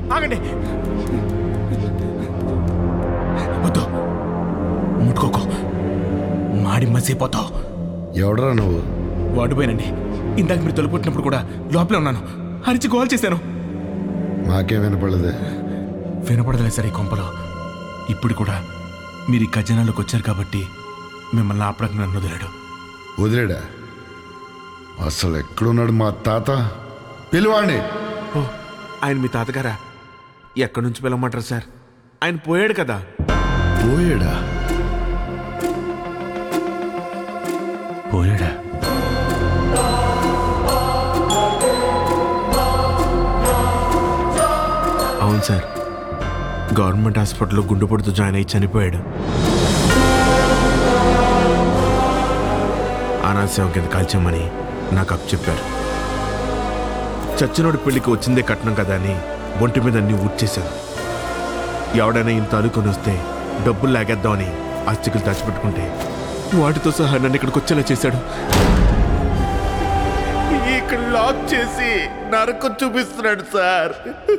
ఆగండి వద్దు ముట్టుకోకు మాడి మసిపోతావు ఎవడరా నువ్వు వాడిపోయానండి ఇందాక మీరు తొలిపుట్టినప్పుడు కూడా లోపలే ఉన్నాను అరిచి గోల్ చేశాను మాకేం వినపడలేదే వినపడదలే సరే ఈ కొంపలో ఇప్పుడు కూడా మీరు ఈ ఖజానాలోకి వచ్చారు కాబట్టి మిమ్మల్ని ఆపడానికి నన్ను వదిలాడు వదిలేడా అసలు ఎక్కడున్నాడు మా తాత పిలువాడిని ఓ ఆయన మీ తాతగారా ఎక్కడి నుంచి పిలవమంటారు సార్ ఆయన పోయాడు కదా పోయాడా పోయాడా అవును సార్ గవర్నమెంట్ హాస్పిటల్లో గుండెపోటుతో జాయిన్ అయ్యి చనిపోయాడు అనాథసేవ కింద కాల్చామని నాకు అప్ చెప్పారు చచ్చినోడి పెళ్లికి వచ్చిందే కట్నం కదా అని ఒంటి మీద అన్ని ఊడ్చేశాను ఎవడైనా ఇంత అనుకొని వస్తే డబ్బులు లాగేద్దామని ఆస్తికులు దాచిపెట్టుకుంటే వాటితో సహా నన్ను ఇక్కడికి వచ్చేలా చేశాడు ఇక్కడ లాక్ చేసి నరకం చూపిస్తున్నాడు సార్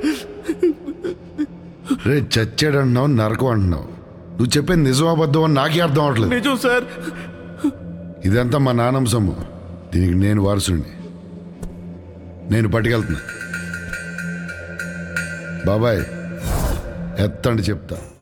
రే చచ్చాడు అంటున్నావు నరకం అంటున్నావు నువ్వు చెప్పేది నిజం అబద్ధం అని నాకే అర్థం అవట్లేదు నిజం సార్ ఇదంతా మా నాన్నమ్మ సొమ్ము దీనికి నేను వారసుడిని నేను పట్టుకెళ్తున్నా బాబాయ్ ఎత్తండి చెప్తా